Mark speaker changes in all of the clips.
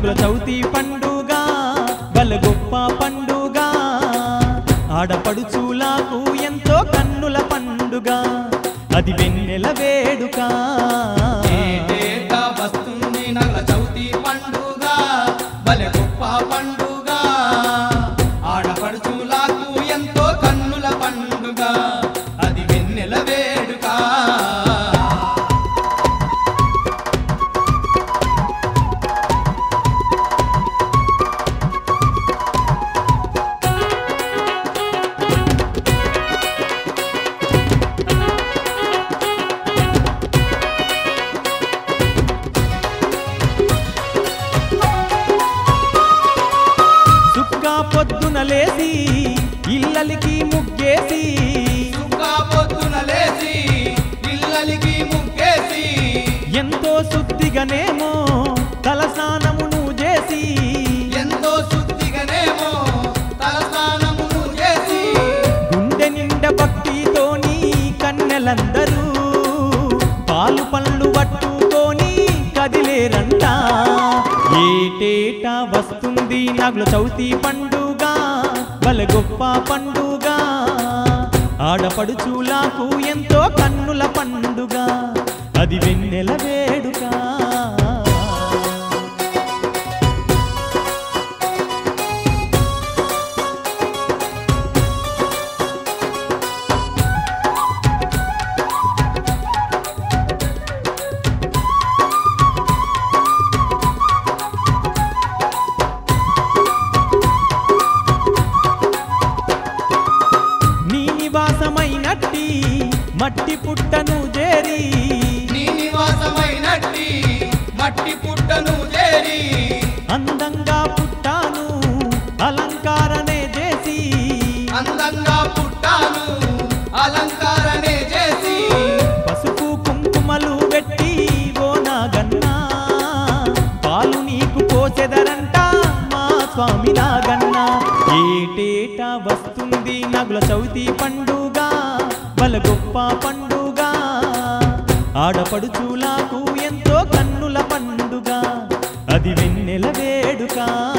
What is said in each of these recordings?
Speaker 1: నగుల చవితి పండుగ బల గొప్ప పండుగ ఆడపడుచులకు ఎంతో కన్నుల పండుగ అది వెన్నెల వేడుక
Speaker 2: ఏటేటా వస్తుంది నగల చవితి పండుగ భలే గొప్ప పండుగ ఆడపడుచులకు ఎంతో కన్నుల పండుగ అది వెన్నెల వేడుక
Speaker 1: సుక్క పొద్దున లేసి ఇల్లలికి ముగ్గేసి
Speaker 2: సుఖా పొద్దున లేచి ఇల్లలికి ముగ్గేసి
Speaker 1: ఎంతో శుద్ధిగానేమో తలస్నానమును చేసి
Speaker 2: ఎంతో శుద్ధిగానేమో తలస్నానమును చేసి
Speaker 1: గుండె నిండ భక్తితోని కన్నెలందరూ పాలు పళ్ళు పట్టుకొని కదిలేరంట ఏటేటా వస్తుంది నగుల చవితి పండుగ బల గొప్ప పండుగ ఆడపడుచులకు ఎంతో కన్నుల పండుగ అది వెన్నెల వేడుక నీ నివాసమైనట్టి మట్టి పుట్టను చేరి
Speaker 2: నీ నివాసమైనట్టి మట్టి పుట్టను చేరి
Speaker 1: అందంగా పుట్టాను అలంకారనే చేసి
Speaker 2: అందంగా పుట్టాను అలంకారనే చేసి
Speaker 1: పసుపు కుంకుమలు పెట్టి ఓ నాగన్నా పాలు నీకు పోసెదరంట మా స్వామి నాగన్న ఏటేటా వస్తుంది నగుల చవితి పండుగ బల గొప్ప పండుగ ఆడపడుచులకు ఎంతో కన్నుల పండుగ అది వెన్నెల వేడుక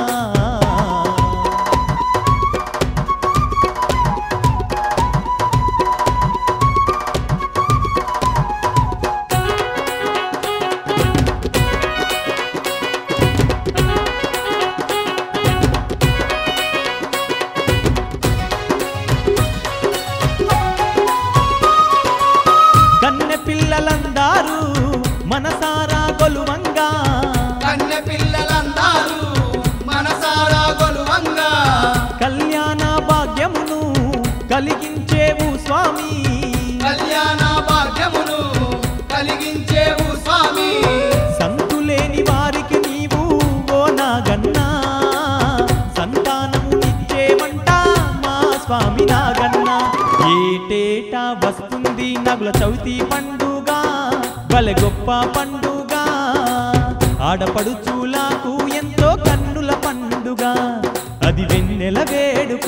Speaker 1: కన్నె పిల్లలందారు మనసారా కొలువంగా
Speaker 2: కన్నె పిల్లలందరూ మనసారా కొలువంగా
Speaker 1: కళ్యాణ భాగ్యమును కలిగించేవు స్వామి
Speaker 2: కళ్యాణ భాగ్యమును కలిగించేవు స్వామి
Speaker 1: సంతులేని వారికి నీవు ఓ నాగన్నా సంతానమునిచ్చేవంట మా స్వామి నాగన్న ఏటేటా వస్తుంది నగుల చవితి పండుగ బలె గొప్ప పండుగ ఆడపడుచులకు ఎంతో కన్నుల పండుగ అది వెన్నెల వేడుక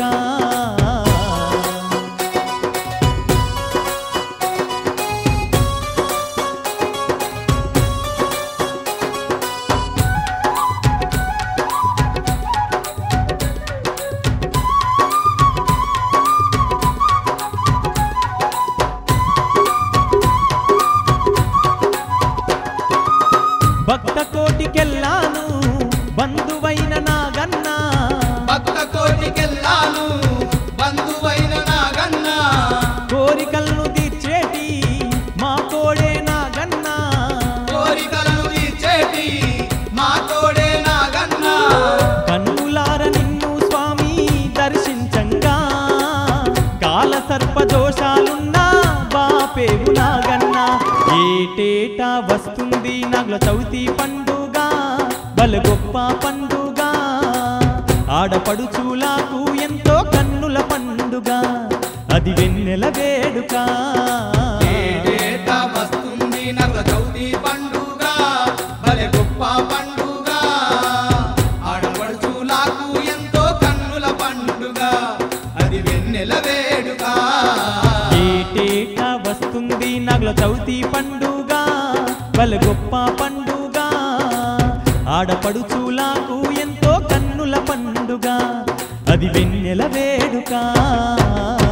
Speaker 1: భక్త కోటికెళ్ళాను బంధువైన నాగన్న
Speaker 2: భక్త కోటికెళ్ళాను బంధువైన నాగన్న
Speaker 1: కోరికలను తీర్చేటి మా కోడే నాగన్న
Speaker 2: కోరికలను తీర్చేటి మా తోడే నాగన్న
Speaker 1: కన్నులార నిన్ను స్వామి దర్శించంగా కాల సర్ప దోషాలున్నా బాపేవు నాగన్న ఏటేటా వస్తుంది నగుల చవితి పండుగ బల గొప్ప పండుగ ఆడపడుచులకు ఎంతో కన్నుల పండుగ అది వెన్నెల వేడుక
Speaker 2: ఏటేటా వస్తుంది నగల చవితి పండుగ భలే గొప్ప పండుగ ఆడపడుచులకు ఎంతో కన్నుల పండుగ అది వెన్నెల వేడుక
Speaker 1: ఏటేటా వస్తుంది నగల చవితి పండుగ బల గొప్ప పండుగ ఆడపడుచులాకు ఎంతో కన్నుల పండుగ అది వెన్నెల వేడుక